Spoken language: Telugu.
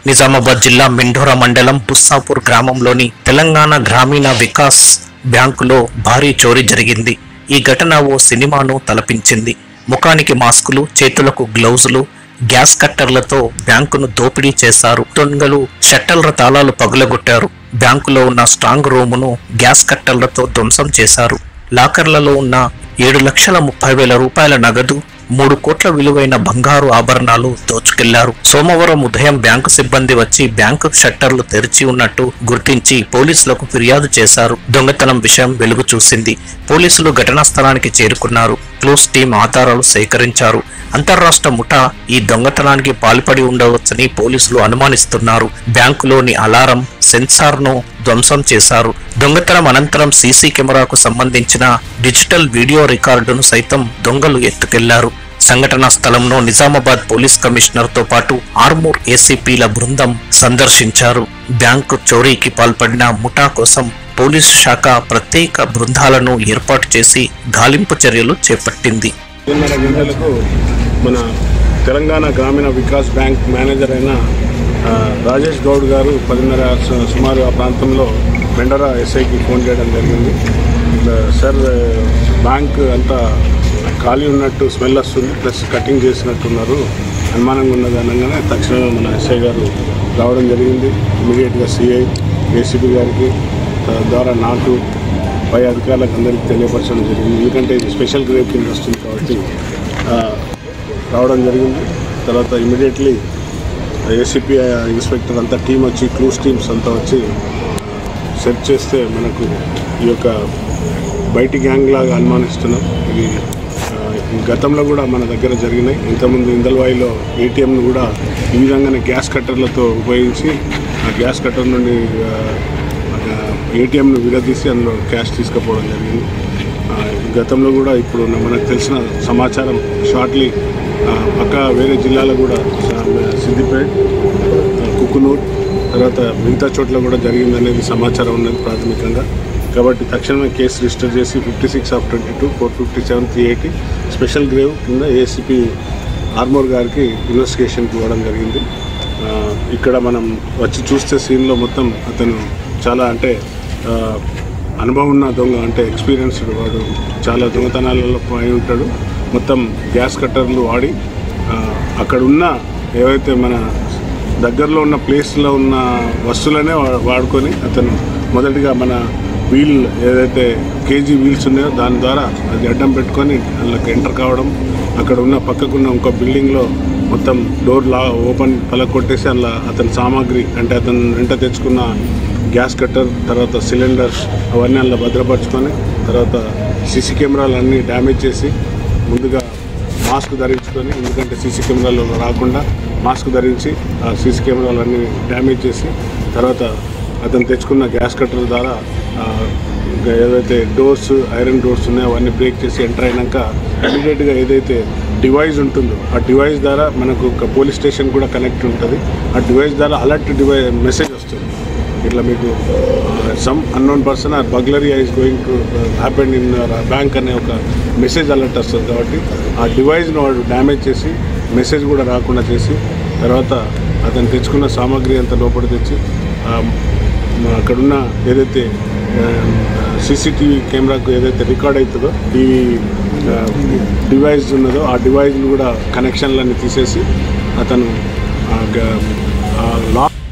నిజామాబాద్ జిల్లా మెండోరా మండలం బుస్సాపూర్ గ్రామంలోని తెలంగాణ గ్రామీణ వికాస్ బ్యాంకులో భారీ చోరీ జరిగింది ఈ ఘటన ఓ సినిమాను తలపించింది ముఖానికి మాస్కులు చేతులకు గ్లౌజులు గ్యాస్ కట్టర్లతో బ్యాంకును దోపిడీ చేశారు దొంగలు షట్టర్ల తాళాలు పగులగొట్టారు బ్యాంకులో ఉన్న స్ట్రాంగ్ రూమును గ్యాస్ కట్టర్లతో ధ్వంసం చేశారు లాకర్లలో ఉన్న ఏడు లక్షల ముప్పై వేల రూపాయల నగదు మూడు కోట్ల విలువైన బంగారు ఆభరణాలు దోచుకెళ్లారు సోమవారం ఉదయం బ్యాంకు సిబ్బంది వచ్చి బ్యాంకు షట్టర్లు తెరిచి ఉన్నట్టు గుర్తించి పోలీసులకు ఫిర్యాదు చేశారు దొంగతనం విషయం వెలుగు చూసింది పోలీసులు ఘటనా స్థలానికి చేరుకున్నారు క్లూస్ టీం ఆధారాలు సేకరించారు అంతర్రాష్ట్ర ముఠా ఈ దొంగతనానికి పాల్పడి ఉండవచ్చని పోలీసులు అనుమానిస్తున్నారు బ్యాంకులోని అలారం సెన్సార్ను ధ్వంసం చేశారు దొంగతనం అనంతరం సీసీ కెమెరాకు సంబంధించిన డిజిటల్ వీడియో రికార్డును సైతం దొంగలు ఎత్తుకెళ్లారు సంఘటనా స్థలంలో నిజామాబాద్ పోలీస్ కమిషనర్ తో పాటు ఆర్మూర్ ఏసీపీల బృందం సందర్శించారు బ్యాంకు చోరీకి పాల్పడిన ముఠా కోసం పోలీసు శాఖ ప్రత్యేక బృందాలను ఏర్పాటు చేసి గాలింపు చర్యలు చేపట్టింది పదిన్నర గంటలకు మన తెలంగాణ గ్రామీణ వికాస్ బ్యాంక్ మేనేజర్ అయిన ఆ, రాజేష్ గౌడ్ గారు పదిన్నర స- సుమారు ఆ ప్రాంతంలో మెండరా ఎస్ఐకి ఫోన్ చేయడం జరిగింది ఇట్లా, సార్ ఆ, బ్యాంక్ అంతా ఖాళీ ఉన్నట్టు స్మెల్ వస్తుంది ప్లస్ కటింగ్ చేసినట్టున్నారు అనుమానంగా ఉన్నది అనగానే తక్షణమే మన ఎస్ఐ గారు రావడం జరిగింది ఇమీడియట్గా సిఐ ఏసీబీ గారికి ఆ, ద్వారా నాకు పై అధికారులకు అందరికీ తెలియపరచడం జరిగింది ఎందుకంటే ఇది స్పెషల్ గ్రేడ్ కింద వస్తుంది కాబట్టి ఆ, రావడం జరిగింది తర్వాత ఇమీడియట్లీ ఏసీపీ ఇన్స్పెక్టర్ అంతా టీం వచ్చి క్లూస్ టీమ్స్ అంతా వచ్చి సెర్చ్ చేస్తే మనకు ఈ యొక్క బయటి గ్యాంగ్ లాగా అనుమానిస్తున్నాం ఇది ఆ, ఈ గతంలో కూడా మన దగ్గర జరిగినాయి ఇంతకుముందు ఇందల్వాయిలో ఏటీఎంను కూడా ఈ విధంగానే గ్యాస్ కట్టర్లతో ఉపయోగించి ఆ గ్యాస్ కట్టర్ నుండి ఏటీఎంను విడదీసి అందులో క్యాష్ తీసుకుపోవడం జరిగింది ఆ, గతంలో కూడా ఇప్పుడు మనకు తెలిసిన సమాచారం షార్ట్లీ ఆ, పక్క వేరే జిల్లాలో కూడా ఆ, సిద్దిపేట్ ఆ, కుకునూర్ తర్వాత మిగతా చోట్ల కూడా జరిగిందనేది సమాచారం ఉన్నది ప్రాథమికంగా కాబట్టి తక్షణమే కేసు రిజిస్టర్ చేసి fifty six of twenty two four fifty seven three eighty special grave కింద ఏసీపీ ఆర్మోర్ గారికి ఇన్వెస్టిగేషన్కి ఇవ్వడం జరిగింది ఆ, ఇక్కడ మనం వచ్చి చూస్తే సీన్లో మొత్తం అతను చాలా అంటే ఆ, అనుభవం ఉన్న దొంగ అంటే ఎక్స్పీరియన్స్డ్ వాడు చాలా దొంగతనాలలో అయి ఉంటాడు మొత్తం గ్యాస్ కట్టర్లు వాడి ఆ, అక్కడ ఉన్న ఏవైతే మన దగ్గరలో ఉన్న ప్లేస్లో ఉన్న వస్తువులనే వా- వాడుకొని అతను మొదటిగా మన వీల్ ఏదైతే కేజీ వీల్స్ ఉన్నాయో దాని ద్వారా అది అడ్డం పెట్టుకొని అందులోకి ఎంటర్ కావడం అక్కడ ఉన్న పక్కకున్న ఇంకో బిల్డింగ్లో మొత్తం డోర్ లా ఓపెన్ పలకొట్టేసి అందులో అతని సామాగ్రి అంటే అతను వెంట తెచ్చుకున్న గ్యాస్ కట్టర్ తర్వాత సిలిండర్స్ అవన్నీ అందులో భద్రపరుచుకొని తర్వాత సీసీ కెమెరాలు అన్నీ డ్యామేజ్ చేసి ముందుగా మాస్క్ ధరించుకొని ఎందుకంటే సీసీ కెమెరాలు రాకుండా మాస్క్ ధరించి ఆ సీసీ కెమెరాలు అన్నీ డ్యామేజ్ చేసి తర్వాత అతను తెచ్చుకున్న గ్యాస్ కట్టర్ ద్వారా ఆ, ఇంకా ఏదైతే డోర్స్ ఐరన్ డోర్స్ ఉన్నాయో అవన్నీ బ్రేక్ చేసి ఎంటర్ అయినాక ఇమీడియట్గా ఏదైతే డివైస్ ఉంటుందో ఆ డివైస్ ద్వారా మనకు ఒక పోలీస్ స్టేషన్ కూడా కనెక్ట్ ఉంటుంది ఆ డివైస్ ద్వారా అలర్ట్ డివైస్ మెసేజ్ వస్తుంది ఇట్లా మీకు some unknown person or burglary is going to happen in bank అనే ఒక మెసేజ్ అలర్ట్ వస్తుంది కాబట్టి ఆ డివైస్ను వాడు డ్యామేజ్ చేసి మెసేజ్ కూడా రాకుండా చేసి తర్వాత అతను తెచ్చుకున్న సామాగ్రి అంతా లోపల తెచ్చి ఆ, మ- అక్కడున్న ఏదైతే సీసీటీవీ కెమెరాకు ఏదైతే రికార్డ్ అవుతుందో టీవీ డివైస్ ఉన్నదో ఆ డివైస్ను కూడా కనెక్షన్లన్నీ తీసేసి అతను ఆ గ- ఆ లాక్